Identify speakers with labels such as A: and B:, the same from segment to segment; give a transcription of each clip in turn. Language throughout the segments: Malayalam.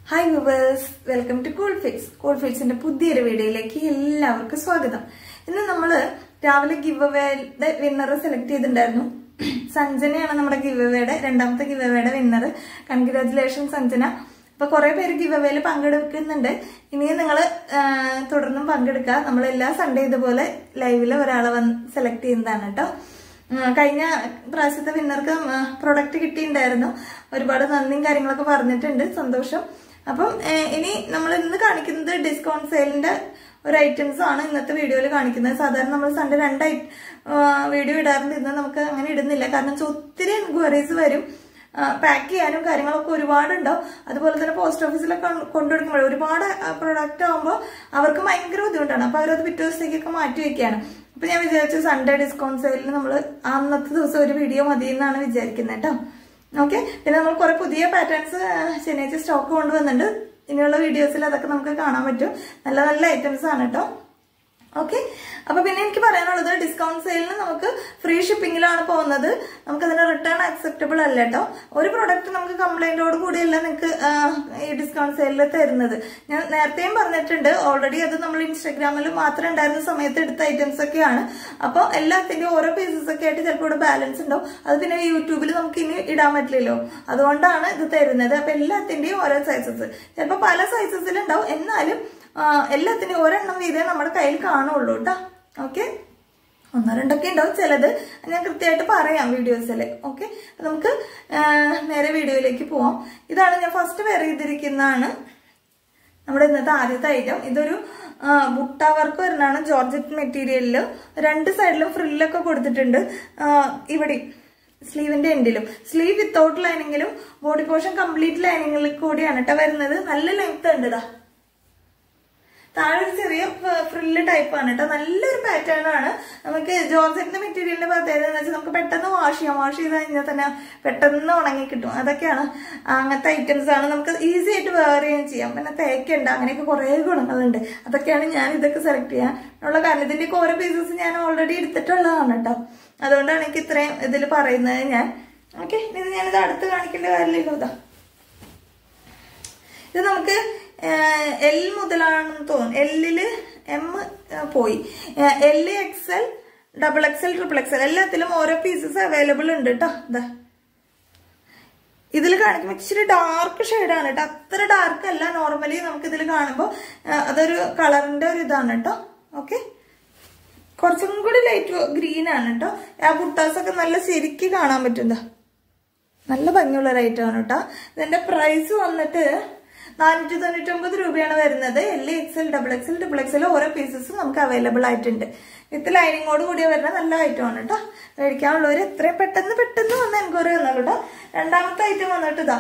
A: Hi viewers welcome to cool fix കൂൾ ഫിക്സിന്റെ പുതിയൊരു വീഡിയോയിലേക്ക് എല്ലാവർക്കും സ്വാഗതം ഇന്ന് നമ്മൾ രാവിലെ ഗിവ് അവേയുടെ വിന്നർ സെലക്ട് ചെയ്തിട്ടുണ്ടായിരുന്നു സഞ്ജനയാണ് നമ്മുടെ ഗിവ് അവേയുടെ രണ്ടാമത്തെ ഗിവ് അവേയുടെ വിന്നർ കൺഗ്രാറ്റുലേഷൻ സഞ്ജന അപ്പൊ കുറെ പേര് ഗിവ് അവേയിൽ പങ്കെടുക്കുന്നുണ്ട് ഇനിയും നിങ്ങൾ തുടർന്നും പങ്കെടുക്കുക നമ്മൾ എല്ലാ സൺഡേ ഇതുപോലെ ലൈവിൽ ഒരാളെ വന്ന് സെലക്ട് ചെയ്യുന്നതാണ് കേട്ടോ ഉം, കഴിഞ്ഞ പ്രാവശ്യത്തെ വിന്നർക്ക് പ്രൊഡക്റ്റ് കിട്ടിയിട്ടുണ്ടായിരുന്നു ഒരുപാട് നന്ദിയും കാര്യങ്ങളൊക്കെ പറഞ്ഞിട്ടുണ്ട് സന്തോഷം അപ്പം ഏഹ്, ഇനി നമ്മൾ ഇന്ന് കാണിക്കുന്നത് ഡിസ്കൗണ്ട് സെയിലിന്റെ ഒരു ഐറ്റംസ് ആണ് ഇന്നത്തെ വീഡിയോയിൽ കാണിക്കുന്നത് സാധാരണ നമ്മൾ സൺഡേ രണ്ട് വീഡിയോ ഇടാറുണ്ട് ഇന്ന് നമുക്ക് അങ്ങനെ ഇടുന്നില്ല കാരണം വെച്ചാൽ ഒത്തിരി എൻക്വയറീസ് വരും പാക്ക് ചെയ്യാനും കാര്യങ്ങളൊക്കെ ഒരുപാടുണ്ടാവും അതുപോലെ തന്നെ പോസ്റ്റ് ഓഫീസിലൊക്കെ കൊണ്ടുകൊടുക്കുമ്പോൾ ഒരുപാട് പ്രൊഡക്റ്റ് ആകുമ്പോൾ അവർക്ക് ഭയങ്കര ബുദ്ധിമുട്ടാണ് അപ്പൊ അവരത് പിറ്റേ ദിവസത്തേക്കൊക്കെ മാറ്റി വെക്കുകയാണ് അപ്പൊ ഞാൻ വിചാരിച്ചു സൺഡേ ഡിസ്കൗണ്ട് സെയിലിൽ നമ്മൾ അന്നത്തെ ദിവസം ഒരു വീഡിയോ മതി എന്നാണ് വിചാരിക്കുന്നത് കേട്ടോ ഓക്കെ പിന്നെ നമ്മൾ കുറെ പുതിയ പാറ്റേൺസ് ശനിയാഴ്ച സ്റ്റോക്ക് കൊണ്ടുവന്നിട്ടുണ്ട് ഇനിയുള്ള വീഡിയോസിൽ അതൊക്കെ നമുക്ക് കാണാൻ പറ്റും നല്ല നല്ല ഐറ്റംസ് ആണ് കേട്ടോ ഓക്കെ അപ്പൊ പിന്നെ എനിക്ക് പറയാനുള്ളത് ഡിസ്കൗണ്ട് സെയിലിന് നമുക്ക് ഫ്രീ ഷിപ്പിംഗിലാണ് പോകുന്നത് നമുക്ക് അതിന് റിട്ടേൺ അക്സെപ്റ്റബിൾ അല്ല കേട്ടോ ഒരു പ്രൊഡക്റ്റ് നമുക്ക് കംപ്ലൈന്റോട് കൂടിയല്ല നിങ്ങൾക്ക് ഈ ഡിസ്കൗണ്ട് സെയിലിൽ തരുന്നത് ഞാൻ നേരത്തെയും പറഞ്ഞിട്ടുണ്ട് ഓൾറെഡി അത് നമ്മൾ ഇൻസ്റ്റാഗ്രാമിൽ മാത്രം ഉണ്ടായിരുന്ന സമയത്ത് എടുത്ത ഐറ്റംസ് ഒക്കെയാണ് അപ്പോൾ എല്ലാത്തിന്റെയും ഓരോ പീസസ് ഒക്കെ ആയിട്ട് ചിലപ്പോൾ ഇവിടെ ബാലൻസ് ഉണ്ടാവും അത് പിന്നെ യൂട്യൂബിൽ നമുക്ക് ഇനി ഇടാൻ പറ്റില്ലല്ലോ അതുകൊണ്ടാണ് ഇത് തരുന്നത് അപ്പൊ എല്ലാത്തിന്റെയും ഓരോ സൈസസ് ചിലപ്പോൾ പല സൈസസിൽ ഉണ്ടാവും എന്നാലും ആ, എല്ലാത്തിന്റെയും ഒരെണ്ണം വീതേ നമ്മുടെ കയ്യിൽ കാണുള്ളൂ കേട്ടോ ഓക്കെ ഒന്നോ രണ്ടൊക്കെ ഉണ്ടാവും ചിലത് ഞാൻ കൃത്യമായിട്ട് പറയാം വീഡിയോസിൽ ഓക്കെ നമുക്ക് ആ, നേരെ വീഡിയോയിലേക്ക് പോവാം ഇതാണ് ഞാൻ ഫസ്റ്റ് വെയർ ചെയ്തിരിക്കുന്നതാണ് നമ്മുടെ ഇന്നത്തെ ആദ്യത്തെ ഐറ്റം ഇതൊരു ആ, ബുട്ട വർക്ക് വരുന്നതാണ് ജോർജറ്റ് മെറ്റീരിയലിൽ രണ്ട് സൈഡിലും ഫ്രില്ലൊക്കെ കൊടുത്തിട്ടുണ്ട് ആ, ഇവിടെ സ്ലീവിന്റെ എൻഡിലും സ്ലീവ് വിത്തൗട്ട് ലൈനിങ്ങിലും ബോഡി പോർഷൻ കംപ്ലീറ്റ് ലൈനിങ്ങിൽ കൂടിയാണ് കേട്ടോ വരുന്നത് നല്ല ലെങ്ത് ഉണ്ട് ഇതാ താഴെ ഒരു ചെറിയ ഫ്രില്ല് ടൈപ്പ് ആണ് കേട്ടോ നല്ലൊരു പാറ്റേൺ ആണ് നമുക്ക് ജോർജറ്റിന്റെ മെറ്റീരിയലിന്റെ പ്രത്യേകത എന്ന് വെച്ചാൽ നമുക്ക് പെട്ടെന്ന് വാഷ് ചെയ്യാം വാഷ് ചെയ്ത് കഴിഞ്ഞാൽ തന്നെ പെട്ടെന്ന് ഉണങ്ങി കിട്ടും അതൊക്കെയാണ് അങ്ങനത്തെ ഐറ്റംസ് ആണ് നമുക്ക് ഈസി ആയിട്ട് വെയർ ചെയ്യുകയും ചെയ്യാം പിന്നെ തേക്കുണ്ട് അങ്ങനെയൊക്കെ കുറേ ഗുണങ്ങളുണ്ട് അതൊക്കെയാണ് ഞാൻ ഇതൊക്കെ സെലക്ട് ചെയ്യാൻ ഉള്ള കാരണം ഇതിന്റെയൊക്കെ ഓരോ പീസസ് ഞാൻ ഓൾറെഡി എടുത്തിട്ടുള്ളതാണ് കേട്ടോ അതുകൊണ്ടാണ് എനിക്ക് ഇത്രയും ഇതിൽ പറയുന്നത് ഞാൻ ഓക്കെ ഇത് ഞാനിത് അടുത്ത് കാണിക്കേണ്ട കാര്യമില്ലല്ലോ ഇതാ ഇത് നമുക്ക് എൽ മുതലാണെന്ന് തോന്നുന്നു എല്ലില് എം പോയി L X L double X L triple X L എല്ലാത്തിലും ഓരോ പീസസ് അവൈലബിൾ ഉണ്ട് കേട്ടോ ഇതാ ഇതിൽ കാണിക്കുമ്പോൾ ഇച്ചിരി ഡാർക്ക് ഷെയ്ഡാണ് കേട്ടോ അത്ര ഡാർക്ക് അല്ല നോർമലി നമുക്ക് ഇതിൽ കാണുമ്പോൾ അതൊരു കളറിന്റെ ഒരു ഇതാണ് കേട്ടോ ഓക്കെ കുറച്ചും കൂടി ലൈറ്റ് ഗ്രീൻ ആണ് കേട്ടോ ആ ബുട്ടാസൊക്കെ നല്ല ശരിക്ക് കാണാൻ പറ്റും ദാ. നല്ല ഭംഗിയുള്ള ഒരു ഐറ്റം ആണ് കേട്ടോ ഇതിന്റെ പ്രൈസ് വന്നിട്ട് നാനൂറ്റി തൊണ്ണൂറ്റി ഒമ്പത് രൂപയാണ് വരുന്നത് L X L double X L double X L ഓരോ പീസസും നമുക്ക് അവൈലബിൾ ആയിട്ടുണ്ട് വിത്ത് ലൈനിങ്ങോട് കൂടിയ വരുന്ന നല്ല ഐറ്റം ആണ് കേട്ടോ മേടിക്കാനുള്ളവർ എത്രയും പെട്ടെന്ന് പെട്ടെന്ന് വന്ന് എൻക്വയറി വന്നോളൂ കേട്ടോ രണ്ടാമത്തെ ഐറ്റം വന്നിട്ട് ഇതാ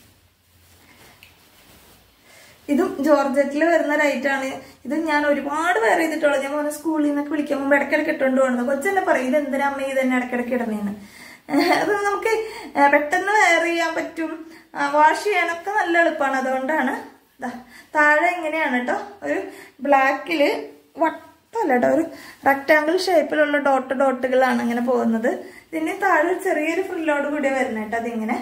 A: ഇതും ജോർജറ്റിൽ വരുന്ന ഒരു item ആണ് ഇത് ഞാൻ ഒരുപാട് വേറെ ചെയ്തിട്ടുള്ളത് ഞാൻ പോകുന്ന സ്കൂളിൽ നിന്നൊക്കെ വിളിക്കാൻ പോകുമ്പോൾ ഇടയ്ക്കിടയ്ക്ക് ഇട്ടുകൊണ്ട് പോകുന്നത് കൊച്ചെന്നെ പറയും ഇത് എന്തിനാ അമ്മ ഇത് തന്നെ ഇടയ്ക്കിടയ്ക്ക് ഇടുന്നതെന്ന് അത് നമുക്ക് ഏഹ് പെട്ടെന്ന് വെയർ ചെയ്യാൻ പറ്റും വാഷ് ചെയ്യാനൊക്കെ നല്ല എളുപ്പമാണ് അതുകൊണ്ടാണ് ദാ താഴെ ഇങ്ങനെയാണ് കേട്ടോ ഒരു ബ്ലാക്കില് വട്ടമല്ല കേട്ടോ ഒരു റെക്ടാങ്കിൾ ഷേപ്പിലുള്ള ഡോട്ട് ഡോട്ടുകളാണ് ഇങ്ങനെ പോകുന്നത് ഇതിന് താഴെ ഒരു ചെറിയൊരു ഫ്രില്ലോട് കൂടിയ വരുന്നത് കേട്ടോ അതിങ്ങനെ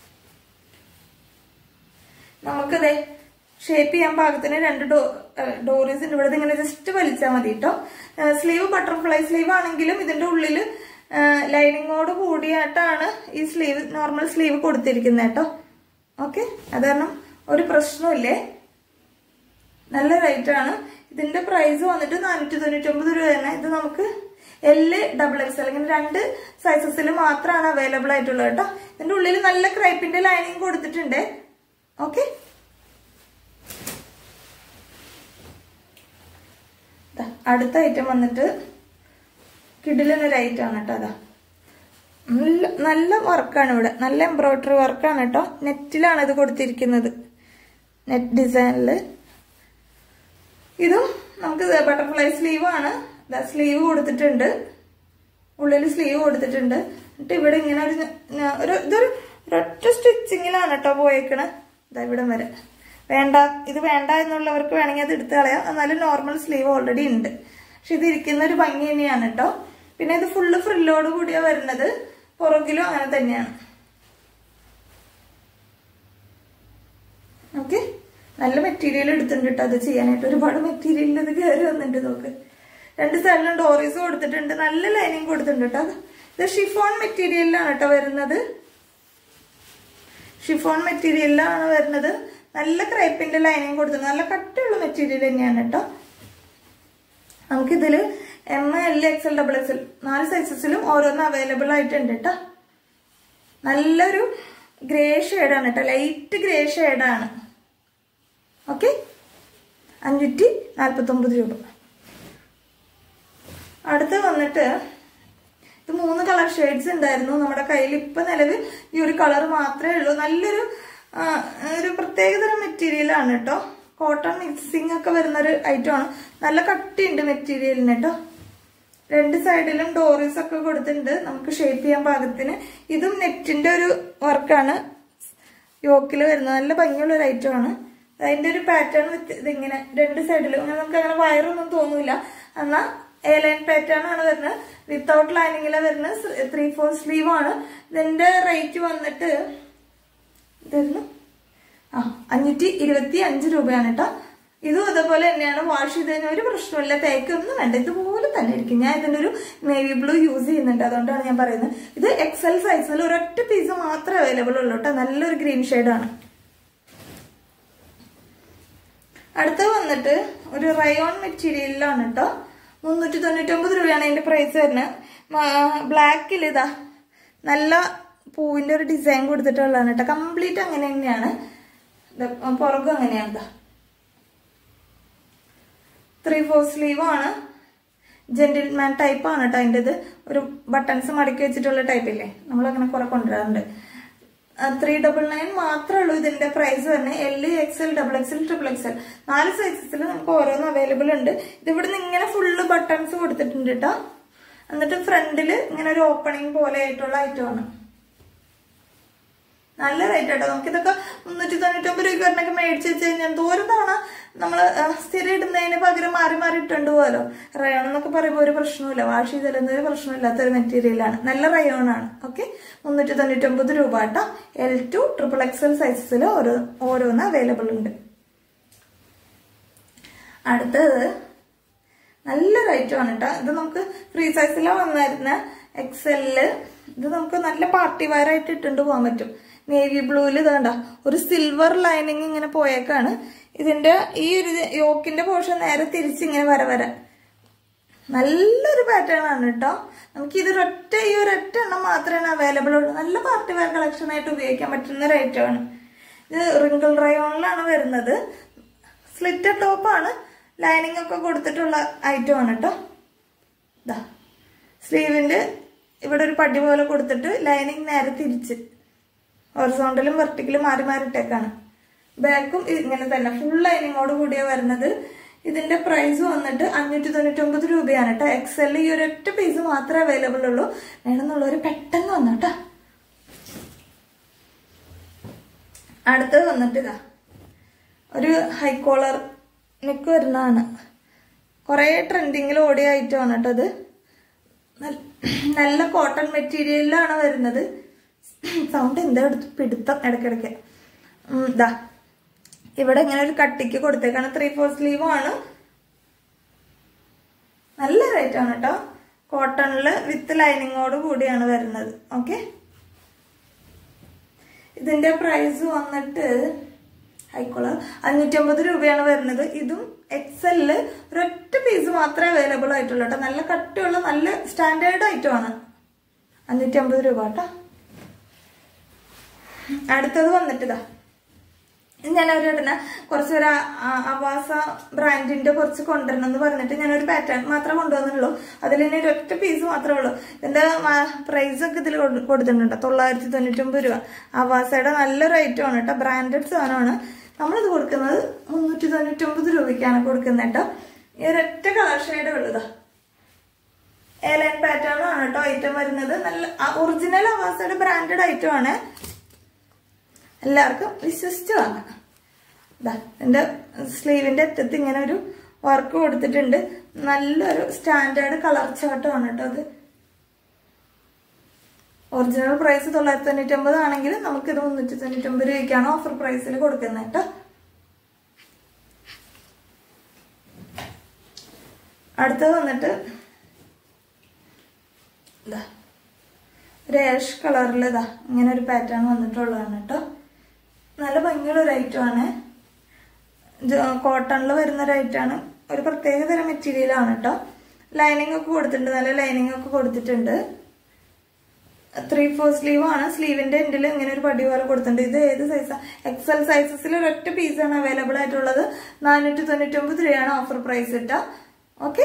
A: നമുക്കിതേ ഷേപ്പ് ചെയ്യാൻ പാകത്തിന് രണ്ട് ഡോ ഡോറീസ് ഉണ്ട് ഇവിടെ ഇങ്ങനെ ജസ്റ്റ് വലിച്ചാൽ മതി കേട്ടോ സ്ലീവ് ബട്ടർഫ്ലൈ സ്ലീവ് ആണെങ്കിലും ഇതിന്റെ ഉള്ളിൽ ലൈനിങ്ങോട് കൂടിയായിട്ടാണ് ഈ സ്ലീവ് നോർമൽ സ്ലീവ് കൊടുത്തിരിക്കുന്നത് കേട്ടോ ഓക്കെ അത് കാരണം ഒരു പ്രശ്നമില്ലേ നല്ല റേറ്റ് ആണ് ഇതിന്റെ പ്രൈസ് വന്നിട്ട് നാനൂറ്റി തൊണ്ണൂറ്റി ഒമ്പത് രൂപ തന്നെ ഇത് നമുക്ക് എല് ഡബിൾ എക്സ് അല്ലെങ്കിൽ രണ്ട് സൈസസിൽ മാത്രമാണ് അവൈലബിൾ ആയിട്ടുള്ളത് കേട്ടോ ഇതിന്റെ ഉള്ളിൽ നല്ല ക്രൈപ്പിന്റെ ലൈനിങ് കൊടുത്തിട്ടുണ്ട് ഓക്കെ അടുത്ത ഐറ്റം വന്നിട്ട് കിഡിലിനൊരു ഐറ്റം ആണ് കേട്ടോ അതാ നല്ല നല്ല വർക്കാണ് ഇവിടെ നല്ല എംബ്രോയിഡറി വർക്കാണ് കേട്ടോ നെറ്റിലാണ് ഇത് കൊടുത്തിരിക്കുന്നത് നെറ്റ് ഡിസൈനിൽ ഇതും നമുക്ക് ബട്ടർഫ്ലൈ സ്ലീവ് ആണ് സ്ലീവ് കൊടുത്തിട്ടുണ്ട് ഉള്ളിൽ സ്ലീവ് കൊടുത്തിട്ടുണ്ട് എന്നിട്ട് ഇവിടെ ഇങ്ങനെ ഒരു ന- ഒരു ഇതൊരു ഒരൊറ്റ സ്റ്റിച്ചിങ്ങിലാണ് കേട്ടോ പോയേക്കണ് ഇതാ ഇവിടെ വരെ വേണ്ട ഇത് വേണ്ട എന്നുള്ളവർക്ക് വേണമെങ്കിൽ അത് എടുത്ത് കളയാം എന്നാലും നോർമൽ സ്ലീവ് ഓൾറെഡി ഉണ്ട് പക്ഷെ ഇത് ഇരിക്കുന്ന ഒരു ഭംഗി തന്നെയാണ് കേട്ടോ പിന്നെ ഇത് ഫുള്ള് ഫ്രില്ലോട് കൂടിയാ വരുന്നത് പുറകിലും അങ്ങനെ തന്നെയാണ് ഓക്കെ നല്ല മെറ്റീരിയൽ എടുത്തിട്ടുണ്ട് കേട്ടോ അത് ചെയ്യാനായിട്ട് ഒരുപാട് മെറ്റീരിയൽ ഇത് കയറി വന്നിട്ടുണ്ട് നോക്ക് രണ്ട് സൈഡിലും ഡോറീസ് കൊടുത്തിട്ടുണ്ട് നല്ല ലൈനിങ് കൊടുത്തിട്ടുണ്ട് കേട്ടോ ഇത് ഷിഫോൺ മെറ്റീരിയലിലാണ് കേട്ടോ വരുന്നത് ഷിഫോൺ മെറ്റീരിയലിലാണ് വരുന്നത് നല്ല ക്രേപ്പിന്റെ ലൈനിങ് കൊടുത്തിട്ടുണ്ട് നല്ല കട്ടിയുള്ള മെറ്റീരിയൽ തന്നെയാണ് കേട്ടോ നമുക്കിതില് M L X L double X L നാല് സൈസസിലും ഓരോന്ന് അവൈലബിൾ ആയിട്ടുണ്ട് കേട്ടോ നല്ലൊരു ഗ്രേ ഷെയ്ഡാണ് കേട്ടോ ലൈറ്റ് ഗ്രേ ഷെയ്ഡാണ് ഓക്കെ അഞ്ഞൂറ്റി നാൽപ്പത്തൊമ്പത് രൂപ അടുത്ത് വന്നിട്ട് ഇത് മൂന്ന് കളർ ഷെയ്ഡ്സ് ഉണ്ടായിരുന്നു നമ്മുടെ കയ്യിൽ ഇപ്പൊ നിലവിൽ ഈ ഒരു കളർ മാത്രമേ ഉള്ളൂ നല്ലൊരു ആ, ഒരു പ്രത്യേകതരം മെറ്റീരിയൽ ആണ് കേട്ടോ കോട്ടൺ മിക്സിംഗ് ഒക്കെ വരുന്ന ഒരു ഐറ്റം ആണ് നല്ല കട്ടിയുണ്ട് മെറ്റീരിയലിന് കേട്ടോ രണ്ട് സൈഡിലും ഡോറീസ് ഒക്കെ കൊടുത്തിട്ടുണ്ട് നമുക്ക് ഷേപ്പ് ചെയ്യാൻ പാകത്തിന് ഇതും നെറ്റിന്റെ ഒരു വർക്കാണ് യോക്കിൽ വരുന്നത് നല്ല ഭംഗിയുള്ള ഒരു ഐറ്റം ആണ് അതിന്റെ ഒരു പാറ്റേൺ ഇതിങ്ങനെ രണ്ട് സൈഡിലും അങ്ങനെ നമുക്ക് അങ്ങനെ വയറൊന്നും തോന്നില്ല എന്നാൽ എ ലൈൻ പാറ്റേൺ ആണ് വരുന്നത് വിത്തൗട്ട് ലൈനിങ്ങിലാണ് വരുന്നത് ത്രീ ഫോർ സ്ലീവ് ആണ് ഇതിന്റെ റേറ്റ് വന്നിട്ട് ഇതായിരുന്നു ആ അഞ്ഞൂറ്റി ഇരുപത്തി അഞ്ച് രൂപയാണ് കേട്ടോ ഇതും അതേപോലെ തന്നെയാണ് വാഷ് ചെയ്തതിന് ഒരു പ്രശ്നമില്ല തേക്കൊന്നും വേണ്ട ഇതുപോലെ തന്നെ ഇരിക്കും ഞാൻ ഇതിന്റെ ഒരു നേവി ബ്ലൂ യൂസ് ചെയ്യുന്നുണ്ട് അതുകൊണ്ടാണ് ഞാൻ പറയുന്നത് ഇത് എക്സൽ സൈസിൽ ഒരൊറ്റ പീസ് മാത്രമേ അവൈലബിൾ ഉള്ളൂ കേട്ടോ നല്ലൊരു ഗ്രീൻ ആണ് അടുത്തത് വന്നിട്ട് ഒരു റയോൺ മെറ്റീരിയലിലാണ് കേട്ടോ മുന്നൂറ്റി തൊണ്ണൂറ്റി ഒമ്പത് രൂപയാണ് അതിന്റെ പ്രൈസ് വരുന്നത് ബ്ലാക്കിൽ ഇതാ നല്ല പൂവിന്റെ ഒരു ഡിസൈൻ കൊടുത്തിട്ടുള്ളതാണ് കേട്ടോ കംപ്ലീറ്റ് അങ്ങനെ തന്നെയാണ് ഇത് പുറകും അങ്ങനെയാണ് ഇതാ ത്രീ ഫോർ സ്ലീവ് ആണ് ജെന്റിൽമാൻ ടൈപ്പ് ആണ് കേട്ടോ അതിൻ്റെ ഇത് ഒരു ബട്ടൺസ് മടക്കി വെച്ചിട്ടുള്ള ടൈപ്പ് ഇല്ലേ നമ്മളങ്ങനെ കുറെ കൊണ്ടുവരാറുണ്ട് ത്രീ ഡബിൾ നയൻ മാത്രമേ ഉള്ളൂ ഇതിന്റെ പ്രൈസ് തന്നെ L X L double X L triple X L നാല് സൈസസിൽ നമുക്ക് ഓരോന്ന് അവൈലബിൾ ഉണ്ട് ഇത് ഇവിടുന്ന് ഇങ്ങനെ ഫുള്ള് ബട്ടൺസ് കൊടുത്തിട്ടുണ്ട് കേട്ടോ എന്നിട്ട് ഫ്രണ്ടിൽ ഇങ്ങനെ ഒരു ഓപ്പണിംഗ് പോലെ ആയിട്ടുള്ള ഐറ്റമാണ് നല്ല റേറ്റ് കേട്ടോ നമുക്കിതൊക്കെ മുന്നൂറ്റി തൊണ്ണൂറ്റൊമ്പത് രൂപ വരണൊക്കെ മേടിച്ച് വെച്ച് കഴിഞ്ഞാൽ ദൂരം തവണ നമ്മൾ സ്ഥിരം ഇടുന്നതിന് പകരം മാറി മാറി ഇട്ടുണ്ട് പോലോ റയോൺ എന്നൊക്കെ പറയുമ്പോൾ ഒരു പ്രശ്നമില്ല വാഷ് ചെയ്തിടുന്ന ഒരു പ്രശ്നമില്ലാത്ത ഒരു മെറ്റീരിയലാണ് നല്ല റയോൺ ആണ് ഓക്കെ മുന്നൂറ്റി തൊണ്ണൂറ്റൊമ്പത് രൂപ കേട്ടോ എൽ ടു ട്രിപ്പിൾ എക്സൽ സൈസസിൽ ഓരോ ഓരോന്ന് അവൈലബിൾ ഉണ്ട് അടുത്തത് നല്ലൊരു ഐറ്റം ആണ് കേട്ടോ ഇത് നമുക്ക് ഫ്രീ സൈസിലാണ് വന്നായിരുന്ന എക്സെല്ലില് ഇത് നമുക്ക് നല്ല പാർട്ടി വെയർ ആയിട്ട് ഇട്ടുകൊണ്ട് പോകാൻ പറ്റും നേവി ബ്ലൂവിൽ ഇതാണ്ട ഒരു സിൽവർ ലൈനിങ് ഇങ്ങനെ പോയേക്കാണ് ഇതിന്റെ ഈ ഒരു യോക്കിന്റെ പോർഷൻ നേരെ തിരിച്ച് ഇങ്ങനെ വര വര നല്ലൊരു പാറ്റേൺ ആണ് കേട്ടോ നമുക്ക് ഇതൊരൊറ്റ ഈ ഒരൊറ്റ എണ്ണം മാത്രമേ അവൈലബിൾ ഉള്ളൂ നല്ല പാർട്ടി വെയർ കളക്ഷൻ ആയിട്ട് ഉപയോഗിക്കാൻ പറ്റുന്ന ഒരു ഐറ്റമാണ് ഇത് റിങ്കിൾ റയോണിലാണ് വരുന്നത് സ്ലിറ്റ് ടോപ്പാണ് ലൈനിങ് ഒക്കെ കൊടുത്തിട്ടുള്ള ഐറ്റം ആണ് കേട്ടോ ഇതാ സ്ലീവിന്റെ ഇവിടെ ഒരു പടി പോലെ കൊടുത്തിട്ട് ലൈനിങ് നേരെ തിരിച്ച് ഹൊറിസോണ്ടലും വെർട്ടിക്കലും മാറി മാറി ഇട്ടേക്കാണ് ബാക്കും ഇങ്ങനെ തന്നെ ഫുൾ ലൈനിങ്ങോട് കൂടിയ വരുന്നത് ഇതിന്റെ പ്രൈസ് വന്നിട്ട് അഞ്ഞൂറ്റി തൊണ്ണൂറ്റി ഒമ്പത് രൂപയാണ് കേട്ടോ എക്സൽ ഈ ഒരൊറ്റ പീസ് മാത്രമേ അവൈലബിൾ ഉള്ളൂ വേണമെന്നുള്ളവർ പെട്ടെന്ന് വന്നു കേട്ടോ അടുത്തത് വന്നിട്ട് ഇതാ ഒരു ഹൈ കോളർ നെക്ക് വരുന്നതാണ് കുറേ ട്രെൻഡിങ്ങിൽ ഓടിയ ഐറ്റമാണ് കേട്ടോ അത് നൽ- നല്ല കോട്ടൺ മെറ്റീരിയലിലാണ് വരുന്നത് സൗണ്ട് എന്താ എടുത്ത് പിടുത്തം ഇടയ്ക്കിടയ്ക്ക് ഉം, ദാ ഇവിടെ ഇങ്ങനെ ഒരു കട്ടിക്ക് കൊടുത്തേക്കാണ് ത്രീ ഫോർ സ്ലീവ് ആണ് നല്ല റേറ്റ് ആണ് കേട്ടോ കോട്ടണില് വിത്ത് ലൈനിങ്ങോട് കൂടിയാണ് വരുന്നത് ഓക്കെ ഇതിന്റെ പ്രൈസ് വന്നിട്ട് ഹൈക്കോളർ അഞ്ഞൂറ്റമ്പത് രൂപയാണ് വരുന്നത് ഇതും എക്സലില് ഒരൊറ്റ പീസ് മാത്രമേ അവൈലബിൾ ആയിട്ടുള്ളൂ കേട്ടോ നല്ല കട്ടിയുള്ള നല്ല സ്റ്റാൻഡേർഡ് ഐറ്റം ആണ് അഞ്ഞൂറ്റമ്പത് രൂപ കേട്ടോ അടുത്തത് വന്നിട്ട് ഇതാ ഞാൻ അവരോടനെ കുറച്ച് ഒരു ആ- ആ- അവാസ ബ്രാൻഡിന്റെ കുറച്ച് കൊണ്ടുവരണം എന്ന് പറഞ്ഞിട്ട് ഞാനൊരു പാറ്റേൺ മാത്രമേ കൊണ്ടുവന്നുള്ളൂ അതിൽ തന്നെ ഒരു ഒറ്റ പീസ് മാത്രമേ ഉള്ളൂ ഇതിന്റെ പ്രൈസ് ഒക്കെ ഇതിൽ കൊടു- കൊടുത്തിട്ടുണ്ട് തൊള്ളായിരത്തി തൊണ്ണൂറ്റൊമ്പത് രൂപ അവാസയുടെ നല്ലൊരു ഐറ്റം ആണ് കേട്ടോ ബ്രാൻഡഡ് സാധനമാണ് നമ്മളിത് കൊടുക്കുന്നത് മുന്നൂറ്റി തൊണ്ണൂറ്റൊമ്പത് രൂപയ്ക്കാണ് കൊടുക്കുന്നത് കേട്ടോ ഈ ഒരൊറ്റ കളർ ഷെയ്ഡ് ഉള്ളതാ എലൈൻ പാറ്റേൺ ആണ് കേട്ടോ ഐറ്റം വരുന്നത് നല്ല ഒറിജിനൽ അവാസയുടെ ബ്രാൻഡഡ് ഐറ്റം ആണ് എല്ലാവർക്കും വിശ്വസിച്ച് വാങ്ങാം ദാ എന്റെ സ്ലീവിന്റെ അറ്റത്ത് ഇങ്ങനെ ഒരു വർക്ക് കൊടുത്തിട്ടുണ്ട് നല്ലൊരു സ്റ്റാൻഡേർഡ് കളർ ചാർട്ടുമാണ് കേട്ടോ അത് ഒറിജിനൽ പ്രൈസ് തൊള്ളായിരത്തി തൊണ്ണൂറ്റി ഒമ്പത് ആണെങ്കിൽ നമുക്കിത് മുന്നൂറ്റി തൊണ്ണൂറ്റി ഒമ്പത് രൂപയ്ക്കാണ് ഓഫർ പ്രൈസിൽ കൊടുക്കുന്നത് കേട്ടോ അടുത്തത് വന്നിട്ട് ഇതാ ഒരു ആഷ് കളറിൽ ഇതാ ഇങ്ങനെ ഒരു പാറ്റേൺ വന്നിട്ടുള്ളതാണ് കേട്ടോ നല്ല ഭംഗിയുള്ള ഒരു ഐറ്റമാണ് കോട്ടണിൽ വരുന്ന ഒരു ഐറ്റമാണ് ഒരു പ്രത്യേക തരം മെറ്റീരിയലാണ് കേട്ടോ ലൈനിങ് ഒക്കെ കൊടുത്തിട്ടുണ്ട് നല്ല ലൈനിങ് ഒക്കെ കൊടുത്തിട്ടുണ്ട് ത്രീ ഫോർ സ്ലീവ് ആണ് സ്ലീവിന്റെ എൻഡിൽ ഇങ്ങനെ ഒരു പടി പോലെ കൊടുത്തിട്ടുണ്ട് ഇത് ഏത് സൈസാ എക്സൽ സൈസസിൽ ഒരൊറ്റ പീസാണ് അവൈലബിൾ ആയിട്ടുള്ളത് നാനൂറ്റി തൊണ്ണൂറ്റി ഒമ്പത് രൂപയാണ് ഓഫർ പ്രൈസ് ഇട്ട ഓക്കെ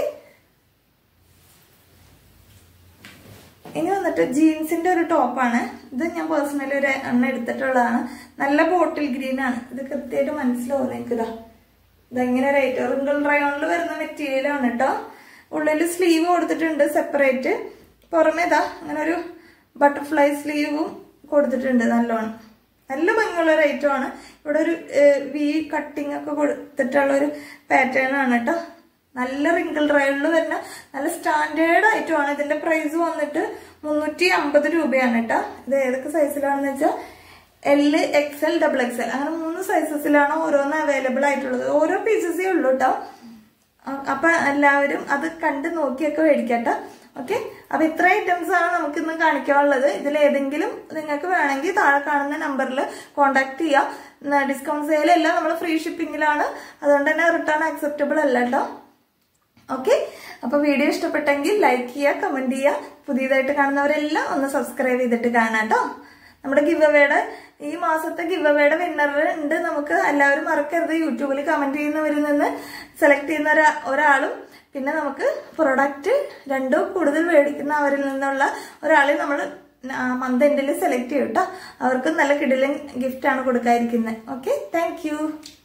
A: ഇനി വന്നിട്ട് ജീൻസിന്റെ ഒരു ടോപ്പാണ് ഇത് ഞാൻ പേഴ്സണലി ഒരു എണ്ണ എടുത്തിട്ടുള്ളതാണ് നല്ല ബോട്ടിൽ ഗ്രീൻ ആണ് ഇത് കൃത്യമായിട്ട് മനസ്സിലാവും നിങ്ങൾക്ക് ഇതാ ഇതെങ്ങനെ റേറ്റ് റിങ്കിൾ റയോണിൽ വരുന്ന മെറ്റീരിയൽ ആണ് കേട്ടോ ഉള്ളിൽ സ്ലീവ് കൊടുത്തിട്ടുണ്ട് സെപ്പറേറ്റ് പുറമേ ഇതാ അങ്ങനെ ഒരു ബട്ടർഫ്ലൈ സ്ലീവും കൊടുത്തിട്ടുണ്ട് നല്ലോണം നല്ല ഭംഗിയുള്ള ഒരു ഐറ്റം ആണ് ഇവിടെ ഒരു വി കട്ടിങ് ഒക്കെ കൊടുത്തിട്ടുള്ള ഒരു പാറ്റേൺ ആണ് കേട്ടോ നല്ല റിങ്കിൾ റയലിൽ വരുന്ന നല്ല സ്റ്റാൻഡേർഡ് ഐറ്റം ആണ് ഇതിന്റെ പ്രൈസ് വന്നിട്ട് മുന്നൂറ്റി അമ്പത് രൂപയാണ് കേട്ടോ ഇത് ഏതൊക്കെ സൈസിലാണെന്ന് വെച്ചാൽ L X L double X L അങ്ങനെ മൂന്ന് സൈസസിലാണ് ഓരോന്ന് അവൈലബിൾ ആയിട്ടുള്ളത് ഓരോ പീസസേ ഉള്ളൂ കേട്ടോ അപ്പൊ എല്ലാവരും അത് കണ്ട് നോക്കിയൊക്കെ മേടിക്കട്ടെ ഓക്കെ അപ്പൊ ഇത്ര ഐറ്റംസ് ആണ് നമുക്ക് ഇന്ന് കാണിക്കാനുള്ളത് ഇതിൽ ഏതെങ്കിലും നിങ്ങൾക്ക് വേണമെങ്കിൽ താഴെ കാണുന്ന നമ്പറിൽ കോൺടാക്ട് ചെയ്യാം ഡിസ്കൗണ്ട് സെയിൽ അല്ല നമ്മൾ ഫ്രീ ഷിപ്പിംഗിലാണ് അതുകൊണ്ട് തന്നെ റിട്ടേൺ അക്സെപ്റ്റബിൾ അല്ല കേട്ടോ ഓക്കെ അപ്പൊ വീഡിയോ ഇഷ്ടപ്പെട്ടെങ്കിൽ ലൈക്ക് ചെയ്യുക കമന്റ് ചെയ്യുക പുതിയതായിട്ട് കാണുന്നവരെല്ലാം ഒന്ന് സബ്സ്ക്രൈബ് ചെയ്തിട്ട് കാണാം കേട്ടോ നമ്മുടെ ഗിവ് അവയുടെ ഈ മാസത്തെ ഗിവ് അവയുടെ വിന്നർ ഉണ്ട് നമുക്ക് എല്ലാവരും മറക്കരുത് യൂട്യൂബിൽ കമന്റ് ചെയ്യുന്നവരിൽ നിന്ന് സെലക്ട് ചെയ്യുന്ന ഒരാ- ഒരാളും പിന്നെ നമുക്ക് പ്രൊഡക്റ്റ് രണ്ടോ കൂടുതൽ മേടിക്കുന്ന അവരിൽ നിന്നുള്ള ഒരാളെ നമ്മൾ മന്ത് എൻഡിൽ സെലക്ട് ചെയ്യും കേട്ടോ അവർക്ക് നല്ല കിടിലൻ ഗിഫ്റ്റ് ആണ് കൊടുക്കാതിരിക്കുന്നത് ഓക്കെ താങ്ക്